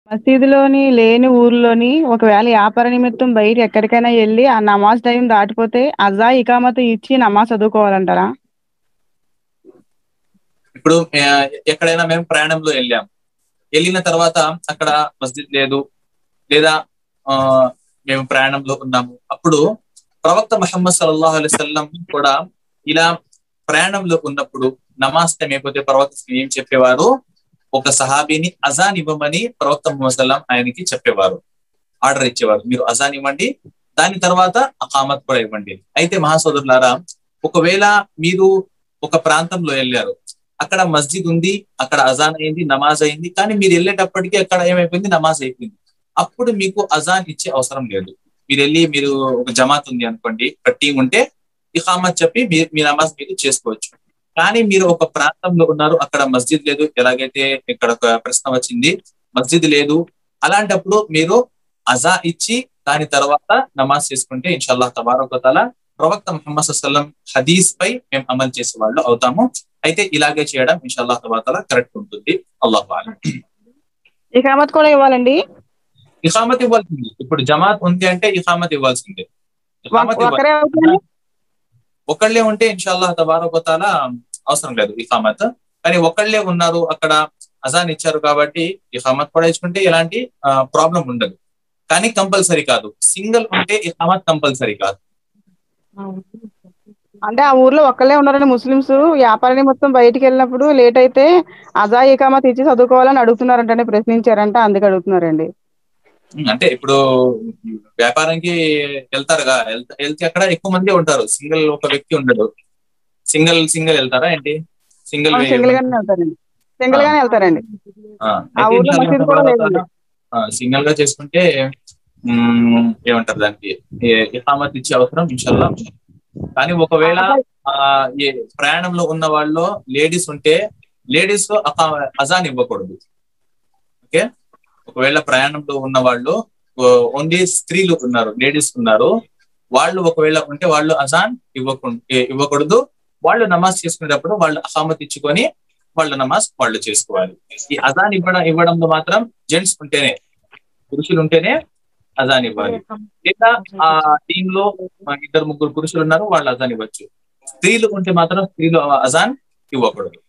మసీదులోని లేని ఊర్లోని ఒకవేళ వ్యాపార నిమిత్తం బయట ఎక్కడికైనా వెళ్ళి ఆ నమాజ్ టైం దాటిపోతే అజా ఇకామత ఇచ్చి నమాజ్ చదువుకోవాలంటారా ఇప్పుడు ఆ, ఎక్కడైనా మేము ప్రయాణంలో వెళ్ళాం వెళ్ళిన తర్వాత అక్కడ మస్జిద్ లేదు లేదా ఆ మేము ప్రయాణంలో ఉన్నాము అప్పుడు ప్రవక్త మహమ్మద్ సల్లల్లాహు అలైహి వసల్లం కూడా ఇలా ప్రయాణంలో ఉన్నప్పుడు నమాజ్ టైం అయిపోతే ప్రవక్త ఏం చెప్పేవారు ఒక సహాబీని అజాన్ ఇవ్వమని ప్రవక్త ముహమ్మద్ సల్లం ఆయనకి చెప్పేవారు ఆర్డర్ ఇచ్చేవారు మీరు అజాన్ ఇవ్వండి దాని తర్వాత అకామత్ కూడా ఇవ్వండి అయితే మహాసోదరులారా ఒకవేళ మీరు ఒక ప్రాంతంలో వెళ్ళారు అక్కడ మస్జిద్ ఉంది అక్కడ అజాన్ అయింది నమాజ్ అయింది కానీ మీరు వెళ్ళేటప్పటికి అక్కడ ఏమైపోయింది నమాజ్ అయిపోయింది అప్పుడు మీకు అజాన్ ఇచ్చే అవసరం లేదు మీరు వెళ్ళి మీరు ఒక జమాత్ ఉంది అనుకోండి ఒక టీం ఉంటే ఇఖామత్ చెప్పి మీరు మీ నమాజ్ మీరు చేసుకోవచ్చు కానీ మీరు ఒక ప్రాంతంలో ఉన్నారు అక్కడ మస్జిద్ లేదు ఎలాగైతే ఇక్కడ ఒక ప్రశ్న వచ్చింది మస్జిద్ లేదు అలాంటప్పుడు మీరు అజా ఇచ్చి దాని తర్వాత నమాజ్ చేసుకుంటే ఇన్షాల్లాహ్ తబారక తాలా ప్రవక్త ముహమ్మద్ సల్లం హదీస్ పై మేము అమలు చేసే వాళ్ళు అవుతాము అయితే ఇలాగే చేయడం ఇన్షాల్లాహ్ తబారక కరెక్ట్ ఉంటుంది అల్లాహ్ ఆలం ఇకామత్ కూడా ఇవ్వాలండి ఇఖామత్ ఇవ్వాల్సింది ఇప్పుడు జమాత్ ఉంది అంటే ఇఖామత్ ఇవ్వాల్సిందే ఇఖామత్ ఇవ్వాలి ఒకరే అవుతుంది ఒకళ్ళే ఉంటే ఇన్షాల్లాహ్ తబారక తాలా అవసరం లేదు ఇఖామత్ కానీ ఒకళ్ళే ఉన్నారు అక్కడ అజాన్ ఇచ్చారు కాబట్టి ఇఖామత్ కూడా ఇచ్చుకుంటే ఎలాంటి ప్రాబ్లం ఉండదు కానీ కంపల్సరీ కాదు సింగిల్ ఉంటే ఇఖామత్ కంపల్సరీ కాదు అంటే ఆ ఊర్లో ఒక్కళ్ళే ఉన్నారండి ముస్లిమ్స్ వ్యాపార నిమిత్తం బయటికి వెళ్ళినప్పుడు లేట్ అయితే అజా ఇకామత్ ఇచ్చి చదువుకోవాలని అడుగుతున్నారంటే ప్రశ్నించారంట అందుకే అడుగుతున్నారండి ఉమ్, అంటే ఇప్పుడు వ్యాపారానికి వెళ్తారుగా వెళ్త- వెళ్తే అక్కడ ఎక్కువ మంది ఉంటారు సింగిల్ ఒక వ్యక్తి ఉండడు సింగిల్ సింగిల్ వెళ్తారా ఏంటి సింగిల్ సింగిల్ గానే వెళ్తారండి సింగిల్ గానే వెళ్తారండి ఆ, ఆ అయితే ఊర్లో ఇన్షాల్లాహ్ మసీదు కూడా తబారక లేదండి. తాలా, ఆ, సింగిల్ గా చేసుకుంటే ఉమ్, ఏమంటారు దానికి ఏ- ఇఖామత్ ఇచ్చే అవసరం ఇన్షాల్లా కానీ ఒకవేళ ఆ ఈ ప్రయాణంలో ఉన్న వాళ్ళు లేడీస్ ఉంటే లేడీస్ అజాన్ ఇవ్వకూడదు ఓకే ఒకవేళ ప్రయాణంలో ఉన్న వాళ్ళు ఓన్లీ స్త్రీలు ఉన్నారు లేడీస్ ఉన్నారు వాళ్ళు ఒకవేళ ఉంటే వాళ్ళు అజాన్ ఇవ్వకుండా ఇవ్వకూడదు వాళ్ళు నమాజ్ చేసుకునేటప్పుడు వాళ్ళు అహామత్ ఇచ్చుకొని వాళ్ళ నమాజ్ వాళ్ళు చేసుకోవాలి ఈ అజాన్ ఇవ్వడం ఇవ్వడంలో మాత్రం జెంట్స్ ఉంటేనే పురుషులు ఉంటేనే అజాన్ ఇవ్వాలి లేదా ఆ టీమ్ లో ఇద్దరు ముగ్గురు పురుషులు ఉన్నారు వాళ్ళు అజాన్ ఇవ్వచ్చు స్త్రీలు ఉంటే మాత్రం స్త్రీలు అజాన్ ఇవ్వకూడదు